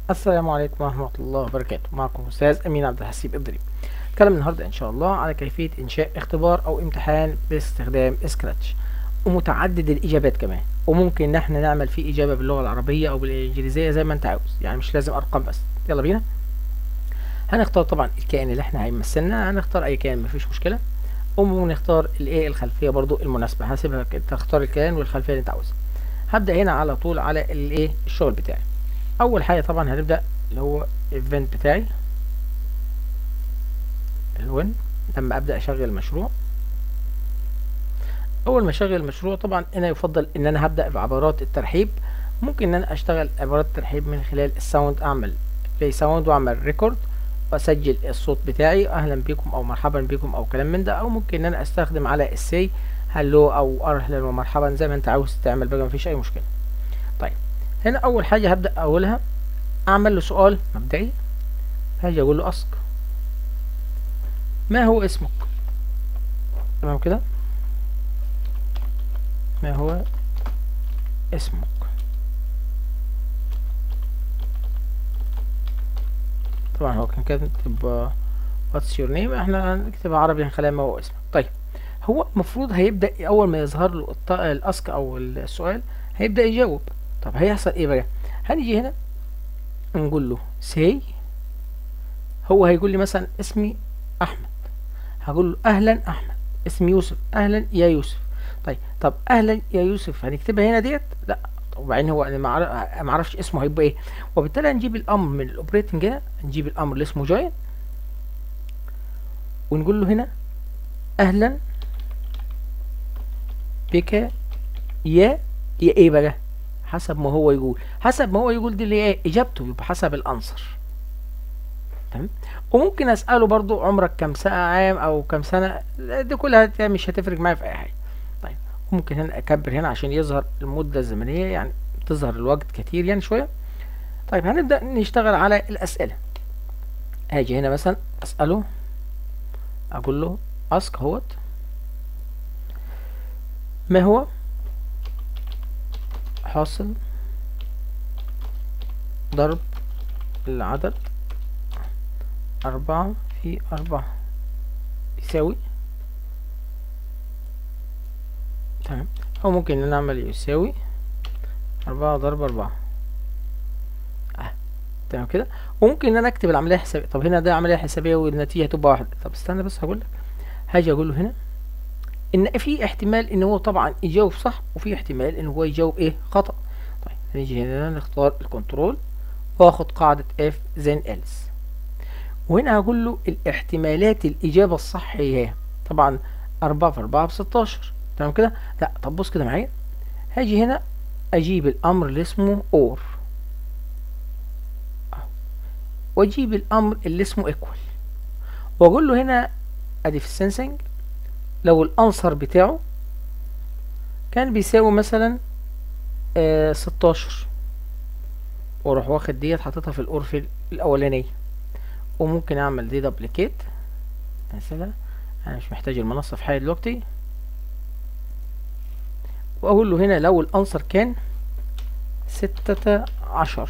السلام عليكم ورحمة الله وبركاته معكم أستاذ أمين عبد الحسيب إبراهيم نتكلم النهاردة إن شاء الله على كيفية إنشاء اختبار أو امتحان باستخدام سكراتش ومتعدد الإجابات كمان وممكن إن احنا نعمل فيه إجابة باللغة العربية أو بالإنجليزية زي ما أنت عاوز يعني مش لازم أرقام بس يلا بينا هنختار طبعا الكائن اللي احنا هيمثلنا هنختار أي كائن مفيش مشكلة ونختار الإيه الخلفية برضو المناسبة هسيبها انت تختار الكائن والخلفية اللي أنت عاوزها هبدأ هنا على طول على الإيه الشغل بتاعي اول حاجه طبعا هنبدا اللي هو الايفنت بتاعي الون لما ابدا اشغل المشروع اول ما اشغل المشروع طبعا انا يفضل ان انا هبدا بعبارات الترحيب ممكن ان انا اشتغل عبارات الترحيب من خلال الساوند اعمل بلاي ساوند واعمل ريكورد واسجل الصوت بتاعي اهلا بكم او مرحبا بكم او كلام من ده او ممكن ان انا استخدم على السي هلو او اهلا ومرحبا زي ما انت عاوز تعمل بقى مفيش اي مشكله طيب هنا اول حاجه هبدا اقولها اعمل له سؤال مبدئي هاجي اقول له اسك ما هو اسمك تمام كده ما هو اسمك طبعا هو كان كاتب واتس يور نيم احنا هنكتب عربي هنخليها ما هو اسمك طيب هو المفروض هيبدا اول ما يظهر له الاسك او السؤال هيبدا يجاوب طب هيحصل ايه بقى هنيجي هنا نقول له سي هو هيقول لي مثلا اسمي احمد هقول له اهلا احمد اسمي يوسف اهلا يا يوسف طيب طب اهلا يا يوسف هنكتبها هنا ديت لا وبعدين هو انا ما اعرفش اسمه هيبقى ايه وبالتالي هنجيب الامر من الاوبريتنج هنا نجيب الامر اللي اسمه جوين ونقول له هنا اهلا بك يا يا ايه بقى حسب ما هو يقول حسب ما هو يقول دي اللي ايه اجابته يبقى حسب الانسر تمام وممكن اساله برضو عمرك كام سنه عام او كام سنه دي كلها مش هتفرق معايا في اي حاجه طيب ممكن هنا اكبر هنا عشان يظهر المده الزمنيه يعني تظهر الوقت كتير يعني شويه طيب هنبدا نشتغل على الاسئله هاجي هنا مثلا اساله اقول له اسك اهوت ما هو حاصل ضرب العدد أربعة في أربعة يساوي تمام أو ممكن إن نعمل يساوي أربعة ضرب أربعة أه. تمام كده وممكن إن أنا أكتب العملية حسابية طب هنا ده عملية حسابية والنتيجة هتبقى واحدة طب استنى بس هقول لك هاجي أقول له هنا ان في احتمال ان هو طبعا يجاوب صح وفي احتمال ان هو يجاوب ايه خطأ طيب نيجي هنا نختار الكنترول واخد قاعدة اف زين else وهنا هقول له الاحتمالات الاجابة الصح هي طبعا اربعة في اربعة بستاشر تمام كده لا طب بص كده معايا هاجي هنا اجيب الامر اللي اسمه اور واجيب الامر اللي اسمه equal واقول له هنا ادي في السنسنج لو الانسر بتاعه كان بيساوي مثلا آه ستاشر واروح واخد ديت حاططها في القرف الاولانيه وممكن اعمل دي دبليكيت مثلا انا مش محتاج المنصه في حاجه دلوقتي واقول له هنا لو الانسر كان ستة عشر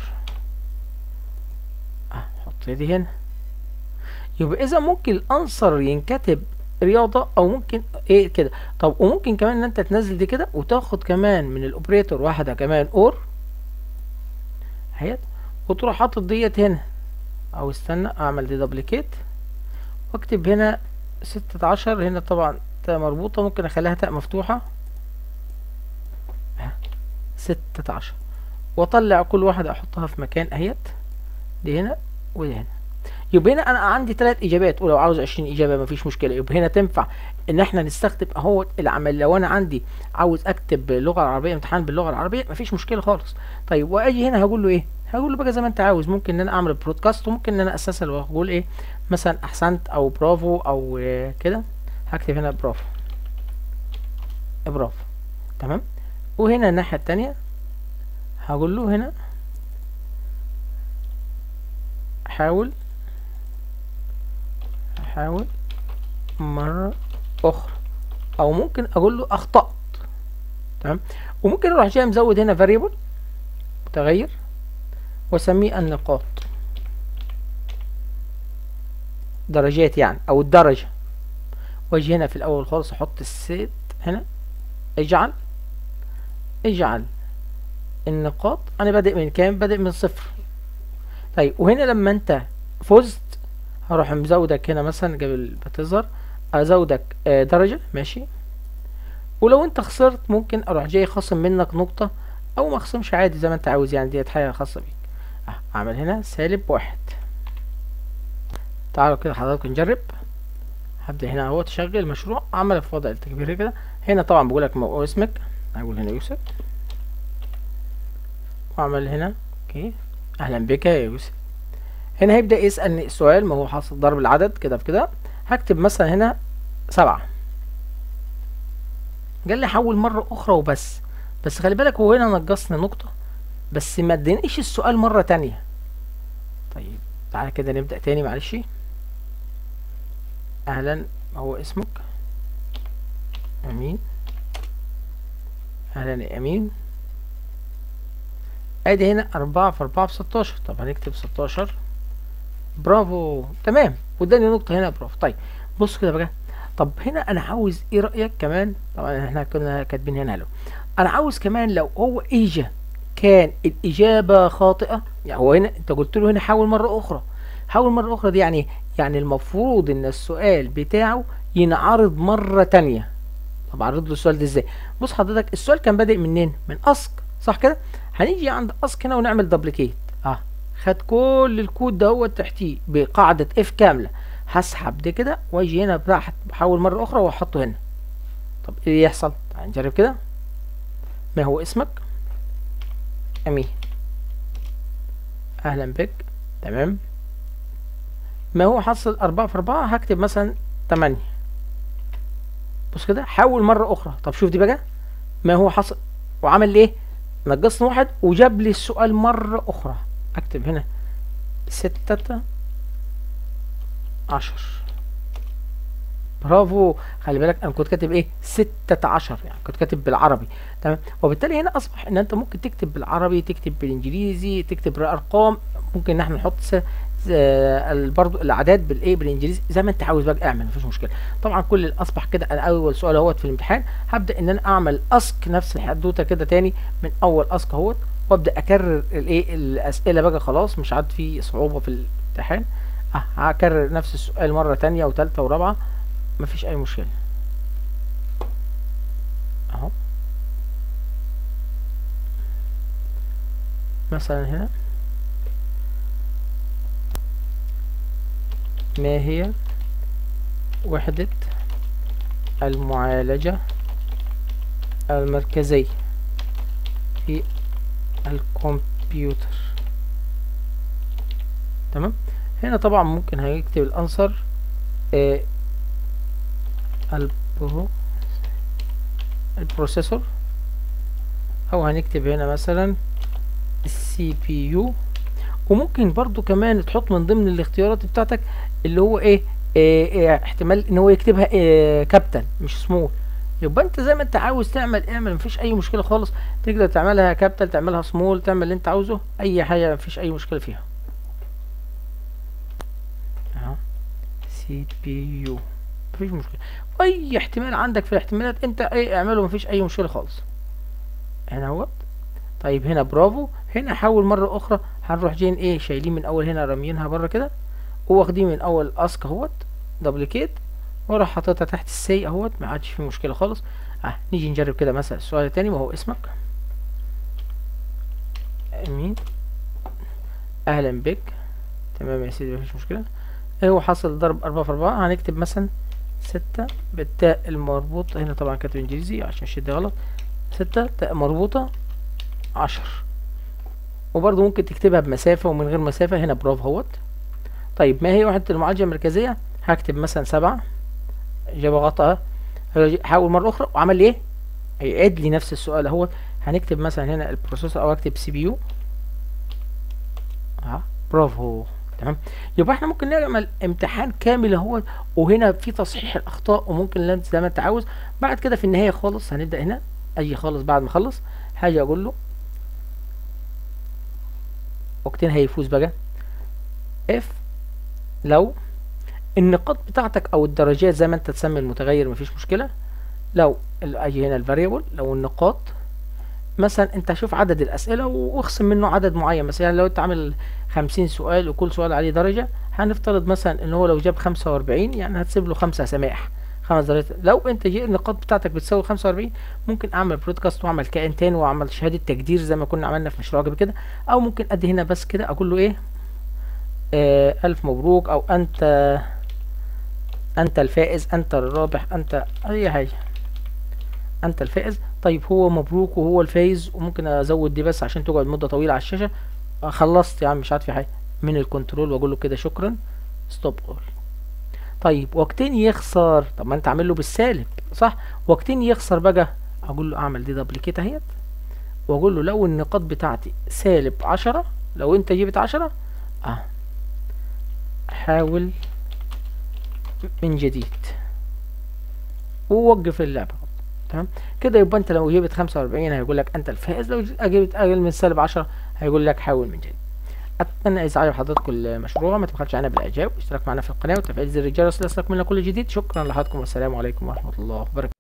احط دي هنا يبقى اذا ممكن الانسر ينكتب رياضة او ممكن ايه كده طب وممكن كمان ان انت تنزل دي كده وتاخد كمان من الاوبريتور واحدة كمان اور اهيت وتروح حاطط ديت هنا او استنى اعمل دي دبليكيت واكتب هنا ستة عشر هنا طبعا تاء مربوطة ممكن اخليها تاء مفتوحة ستة عشر واطلع كل واحدة احطها في مكان اهيت دي هنا ودي هنا يبقى هنا انا عندي ثلاث اجابات ولو عاوز 20 اجابه مفيش مشكله يبقى هنا تنفع ان احنا نستخدم اهو العمل لو انا عندي عاوز اكتب باللغه العربيه امتحان باللغه العربيه مفيش مشكله خالص طيب واجي هنا هقول له ايه هقول له بقى زي ما انت عاوز ممكن ان انا اعمل برودكاست وممكن ان انا اساسا واقول ايه مثلا احسنت او برافو او إيه كده هكتب هنا برافو برافو تمام وهنا الناحيه التانية هقول له هنا حاول حاول مرة أخرى أو ممكن أقول له أخطأت تمام وممكن أروح جاي مزود هنا variable متغير واسميه النقاط درجات يعني او الدرجة واجي هنا في الاول خالص احط السيت هنا اجعل اجعل النقاط انا بادئ من كام بادئ من صفر طيب وهنا لما انت فزت هروح مزودك هنا مثلا قبل ما تظهر ازودك آه، درجة ماشي ولو انت خسرت ممكن اروح جاي خصم منك نقطة او ما اخصمش عادي زي ما انت عاوز يعني ديت حاجة خاصة بيك اه، اعمل هنا سالب واحد تعالوا كده حضراتكم نجرب هبدأ هنا اهو تشغل المشروع عمل في وضع التكبير كده هنا طبعا بقولك موقع اسمك هقول هنا يوسف واعمل هنا اوكي اهلا بك يا يوسف هنا هيبدأ يسألني السؤال ما هو حاصل ضرب العدد كده في كده هكتب مثلا هنا سبعة قال لي حول مرة أخرى وبس بس خلي بالك هو هنا نقصني نقطة بس ما ادانيش السؤال مرة تانية طيب تعالى كده نبدأ تاني معلش أهلا ما هو اسمك أمين أهلا يا أمين ادي هنا أربعة في أربعة في ستاشر طب هنكتب ستاشر برافو تمام واداني نقطة هنا برافو طيب بص كده بقى طب هنا أنا عاوز إيه رأيك كمان طبعا احنا كنا كاتبين هنا لو أنا عاوز كمان لو هو إجا كان الإجابة خاطئة يعني هو هنا أنت قلت له هنا حاول مرة أخرى حاول مرة أخرى دي يعني يعني المفروض إن السؤال بتاعه ينعرض مرة تانية طب أعرض له السؤال ده إزاي بص حضرتك السؤال كان بادئ منين من أسك صح كده هنيجي عند اسك هنا ونعمل دبليكيت اه خد كل الكود ده هو تحتيه بقاعدة اف كاملة هسحب ده كده واجي هنا بتاع بحول مرة اخرى واحطه هنا طب ايه يحصل تعال نجرب كده ما هو اسمك امين اهلا بك تمام ما هو حصل اربعة في اربعة هكتب مثلا تمانية بص كده حول مرة اخرى طب شوف دي بقى ما هو حصل وعمل لي ايه نقصنا واحد وجاب لي السؤال مرة أخرى أكتب هنا ستة عشر برافو خلي بالك أنا كنت كاتب إيه ستة عشر يعني كنت كاتب بالعربي تمام وبالتالي هنا أصبح إن أنت ممكن تكتب بالعربي تكتب بالإنجليزي تكتب بالأرقام ممكن إن احنا نحط س... برضو الاعداد بالايه بالانجليزي زي ما انت عاوز بقى اعمل مفيش مشكله طبعا كل اللي اصبح كده انا اول سؤال اهوت في الامتحان هبدا ان انا اعمل اسك نفس الحدوته كده تاني من اول اسك اهوت وابدا اكرر الايه الاسئله بقى خلاص مش عاد في صعوبه في الامتحان اه هكرر نفس السؤال مره تانية وثالثه ورابعه مفيش اي مشكله اهو مثلا هنا ما هي وحدة المعالجة المركزية في الكمبيوتر تمام هنا طبعا ممكن هيكتب الانسر آه البرو البروسيسور او هنكتب هنا مثلا السي بي يو وممكن برضو كمان تحط من ضمن الاختيارات بتاعتك اللي هو ايه, إيه, إيه احتمال ان هو يكتبها إيه كابيتال مش سمول يبقى انت زي ما انت عاوز تعمل اعمل مفيش اي مشكله خالص تقدر تعملها كابيتال تعملها سمول تعمل اللي انت عاوزه اي حاجه مفيش اي مشكله فيها اهو سي بي يو مفيش مشكله اي احتمال عندك في الاحتمالات انت ايه اعمله مفيش اي مشكله خالص هنا اهوت طيب هنا برافو هنا حول مرة أخرى هنروح جايين إيه شايلين من أول هنا راميينها بره كده وواخدين من أول أسك أهوت دبليكيت وراح حاططها تحت السي أهوت ما عادش في مشكلة خالص أه نيجي نجرب كده مثلا السؤال التاني وهو اسمك أمين أهلا بك تمام يا سيدي مفيش مشكلة إيه هو حاصل ضرب أربعة في أربعة هنكتب مثلا ستة بالتاء المربوط هنا طبعا كاتب إنجليزي عشان الشدة غلط ستة تاء مربوطة عشر وبرضه ممكن تكتبها بمسافة ومن غير مسافة هنا برافو اهوت طيب ما هي وحدة المعالجة المركزية هكتب مثلا سبعة إجابة غلطة حاول مرة أخرى وعمل إيه؟ هيعيد لي نفس السؤال اهوت هنكتب مثلا هنا البروسيسور أو أكتب سي بي يو اه برافو تمام يبقى احنا ممكن نعمل امتحان كامل اهوت وهنا في تصحيح الأخطاء وممكن زي ما أنت عاوز بعد كده في النهاية خالص هنبدأ هنا أجي خالص بعد ما أخلص هاجي أقول له وقتين هيفوز بقى اف لو النقاط بتاعتك او الدرجات زي ما انت تسمي المتغير مفيش مشكله لو ال- اجي هنا الفاريبل لو النقاط مثلا انت شوف عدد الاسئله واخصم منه عدد معين مثلا يعني لو انت عامل خمسين سؤال وكل سؤال عليه درجه هنفترض مثلا ان هو لو جاب خمسة واربعين يعني هتسيب له خمسة سماح خمس درجات لو انت جي النقاط بتاعتك بتساوي خمسة واربعين ممكن اعمل برودكاست واعمل كائن تاني واعمل شهاده تقدير زي ما كنا عملنا في مشروع قبل كده او ممكن ادي هنا بس كده اقول له ايه آه الف مبروك او انت انت الفائز انت الرابح انت اي حاجه انت الفائز طيب هو مبروك وهو الفايز وممكن ازود دي بس عشان تقعد مده طويله على الشاشه آه، خلصت يا عم مش عارف في حاجه من الكنترول واقول له كده شكرا ستوب اول طيب وقتين يخسر طب ما انت عامل له بالسالب صح وقتين يخسر بقى اقول له اعمل دي دبليكيت اهيت واقول له لو النقاط بتاعتي سالب عشرة لو انت جبت عشرة اه حاول من جديد ووقف اللعبة تمام كده يبقى انت لو جبت 45 هيقول لك انت الفائز لو جبت اقل من سالب 10 هيقول لك حاول من جديد اتمنى اذا عجب حضراتكم المشروع ما تبخلش علينا بالاعجاب واشتراك معنا في القناه وتفعيل زر الجرس ليصلك منا كل جديد شكرا لحضراتكم والسلام عليكم ورحمه الله وبركاته